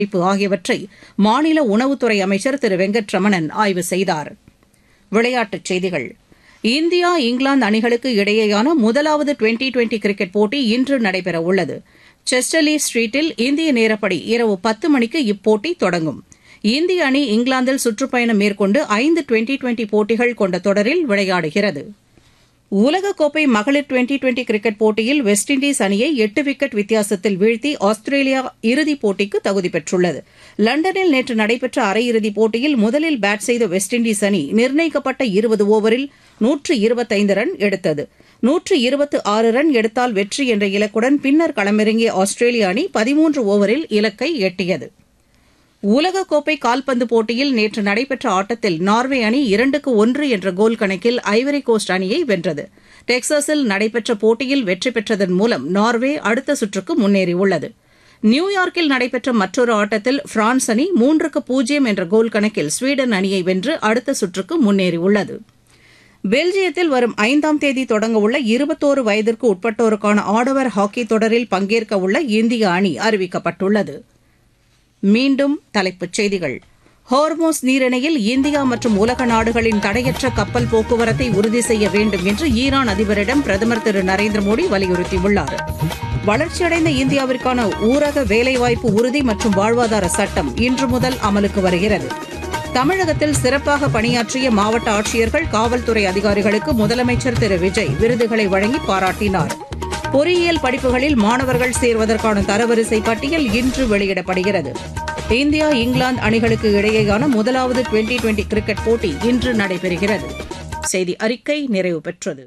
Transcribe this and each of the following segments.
அமைப்பு ஆகியவற்றை மாநில உணவுத்துறை அமைச்சர் திரு வெங்கட்ரமணன் ஆய்வு செய்தார் விளையாட்டுச் செய்திகள் இந்தியா இங்கிலாந்து அணிகளுக்கு இடையேயான முதலாவது டுவெண்டி டுவெண்டி கிரிக்கெட் போட்டி இன்று நடைபெறவுள்ளது செஸ்டர்லி ஸ்ட்ரீட்டில் இந்திய நேரப்படி இரவு பத்து மணிக்கு இப்போட்டி தொடங்கும் இந்திய அணி இங்கிலாந்தில் சுற்றுப்பயணம் மேற்கொண்டு ஐந்து டுவெண்டி டுவெண்டி போட்டிகள் கொண்ட தொடரில் விளையாடுகிறது உலகக்கோப்பை மகளிர் டுவெண்டி டுவெண்டி கிரிக்கெட் போட்டியில் வெஸ்ட் இண்டீஸ் அணியை எட்டு விக்கெட் வித்தியாசத்தில் வீழ்த்தி ஆஸ்திரேலியா இறுதிப் போட்டிக்கு தகுதி பெற்றுள்ளது லண்டனில் நேற்று நடைபெற்ற அரையிறுதிப் போட்டியில் முதலில் பேட் செய்த வெஸ்ட் இண்டீஸ் அணி நிர்ணயிக்கப்பட்ட இருபது ஓவரில் நூற்று இருபத்தைந்து ரன் எடுத்தது நூற்று இருபத்து ஆறு ரன் எடுத்தால் வெற்றி என்ற இலக்குடன் பின்னர் களமிறங்கிய ஆஸ்திரேலிய அணி பதிமூன்று ஓவரில் இலக்கை எட்டியது உலகக்கோப்பை கால்பந்து போட்டியில் நேற்று நடைபெற்ற ஆட்டத்தில் நார்வே அணி இரண்டுக்கு ஒன்று என்ற கோல் கணக்கில் ஐவரி கோஸ்ட் அணியை வென்றது டெக்சாஸில் நடைபெற்ற போட்டியில் வெற்றி பெற்றதன் மூலம் நார்வே அடுத்த சுற்றுக்கு முன்னேறியுள்ளது நியூயார்க்கில் நடைபெற்ற மற்றொரு ஆட்டத்தில் பிரான்ஸ் அணி மூன்றுக்கு பூஜ்ஜியம் என்ற கோல் கணக்கில் ஸ்வீடன் அணியை வென்று அடுத்த சுற்றுக்கு முன்னேறியுள்ளது பெல்ஜியத்தில் வரும் ஐந்தாம் தேதி தொடங்கவுள்ள இருபத்தோரு வயதிற்கு உட்பட்டோருக்கான ஆடவர் ஹாக்கி தொடரில் பங்கேற்க உள்ள இந்திய அணி அறிவிக்கப்பட்டுள்ளது மீண்டும் தலைப்புச் செய்திகள் ஹோர்மோஸ் நீரிணையில் இந்தியா மற்றும் உலக நாடுகளின் தடையற்ற கப்பல் போக்குவரத்தை உறுதி செய்ய வேண்டும் என்று ஈரான் அதிபரிடம் பிரதமர் திரு நரேந்திர மோடி வலியுறுத்தியுள்ளார் வளர்ச்சியடைந்த இந்தியாவிற்கான ஊரக வேலைவாய்ப்பு உறுதி மற்றும் வாழ்வாதார சட்டம் இன்று முதல் அமலுக்கு வருகிறது தமிழகத்தில் சிறப்பாக பணியாற்றிய மாவட்ட ஆட்சியர்கள் காவல்துறை அதிகாரிகளுக்கு முதலமைச்சர் திரு விஜய் விருதுகளை வழங்கி பாராட்டினார் பொறியியல் படிப்புகளில் மாணவர்கள் சேர்வதற்கான தரவரிசை பட்டியல் இன்று வெளியிடப்படுகிறது இந்தியா இங்கிலாந்து அணிகளுக்கு இடையேயான முதலாவது டுவெண்டி டுவெண்டி கிரிக்கெட் போட்டி இன்று நடைபெறுகிறது செய்தி அறிக்கை நிறைவு பெற்றது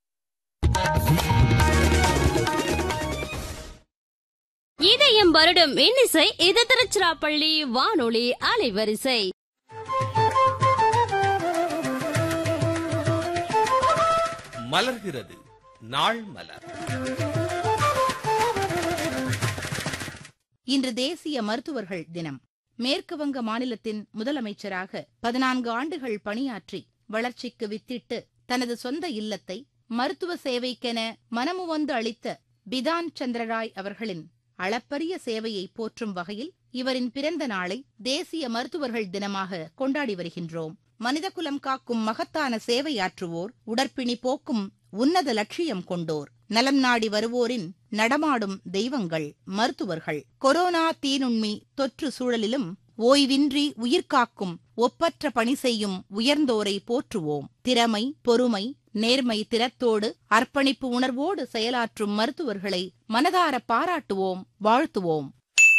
இதயம் வருடம் இன்னிசை இது திருச்சிராப்பள்ளி வானொலி அலைவரிசை மலர்கிறது நாள் மலர் இன்று தேசிய மருத்துவர்கள் தினம் மேற்கு வங்க மாநிலத்தின் முதலமைச்சராக பதினான்கு ஆண்டுகள் பணியாற்றி வளர்ச்சிக்கு வித்திட்டு தனது சொந்த இல்லத்தை மருத்துவ சேவைக்கென மனமுவந்து அளித்த பிதான் சந்திரராய் அவர்களின் அளப்பரிய சேவையை போற்றும் வகையில் இவரின் பிறந்த நாளை தேசிய மருத்துவர்கள் தினமாக கொண்டாடி வருகின்றோம் மனிதகுலம் காக்கும் மகத்தான சேவையாற்றுவோர் உடற்பிணி போக்கும் உன்னத லட்சியம் கொண்டோர் நலம் நாடி வருவோரின் நடமாடும் தெய்வங்கள் மருத்துவர்கள் கொரோனா தீநுண்மி தொற்று சூழலிலும் ஓய்வின்றி உயிர்காக்கும் ஒப்பற்ற பணி செய்யும் உயர்ந்தோரை போற்றுவோம் திறமை பொறுமை நேர்மை திறத்தோடு அர்ப்பணிப்பு உணர்வோடு செயலாற்றும் மருத்துவர்களை மனதார பாராட்டுவோம் வாழ்த்துவோம்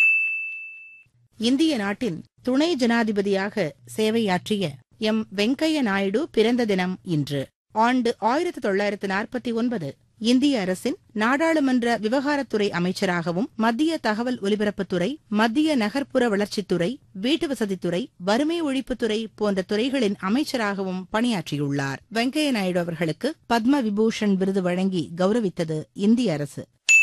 இந்திய நாட்டின் துணை ஜனாதிபதியாக சேவையாற்றிய எம் வெங்கைய நாயுடு பிறந்த தினம் இன்று ஆண்டு ஆயிரத்தி தொள்ளாயிரத்து நாற்பத்தி ஒன்பது இந்திய அரசின் நாடாளுமன்ற விவகாரத்துறை அமைச்சராகவும் மத்திய தகவல் ஒலிபரப்புத்துறை மத்திய நகர்ப்புற வளர்ச்சித்துறை வீட்டுவசதித்துறை வறுமை ஒழிப்புத்துறை போன்ற துறைகளின் அமைச்சராகவும் பணியாற்றியுள்ளார் வெங்கைய நாயுடு அவர்களுக்கு பத்ம விபூஷன் விருது வழங்கி கௌரவித்தது இந்திய அரசு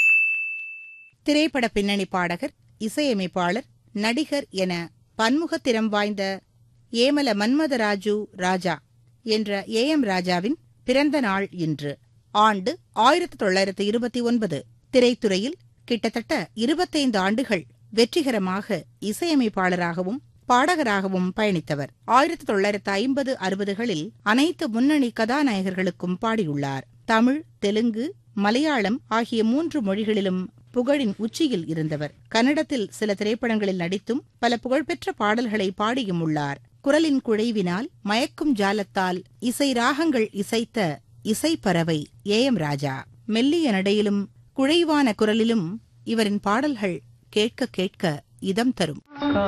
திரைப்பட பின்னணி பாடகர் இசையமைப்பாளர் நடிகர் என பன்முகத்திறம் வாய்ந்த ஏமல மன்மதராஜு ராஜா என்ற ஏ எம் ராஜாவின் பிறந்த நாள் இன்று ஆண்டு ஆயிரத்தி தொள்ளாயிரத்து இருபத்தி ஒன்பது திரைத்துறையில் கிட்டத்தட்ட இருபத்தைந்து ஆண்டுகள் வெற்றிகரமாக இசையமைப்பாளராகவும் பாடகராகவும் பயணித்தவர் ஆயிரத்தி தொள்ளாயிரத்து ஐம்பது அறுபதுகளில் அனைத்து முன்னணி கதாநாயகர்களுக்கும் பாடியுள்ளார் தமிழ் தெலுங்கு மலையாளம் ஆகிய மூன்று மொழிகளிலும் புகழின் உச்சியில் இருந்தவர் கன்னடத்தில் சில திரைப்படங்களில் நடித்தும் பல புகழ்பெற்ற பாடல்களை பாடியும் உள்ளார் குரலின் குழைவினால் மயக்கும் ஜாலத்தால் இசை ராகங்கள் இசைத்த இசைப்பறவை ஏ எம் ராஜா மெல்லிய நடையிலும் குழைவான குரலிலும் இவரின் பாடல்கள் கேட்க கேட்க இதம் தரும்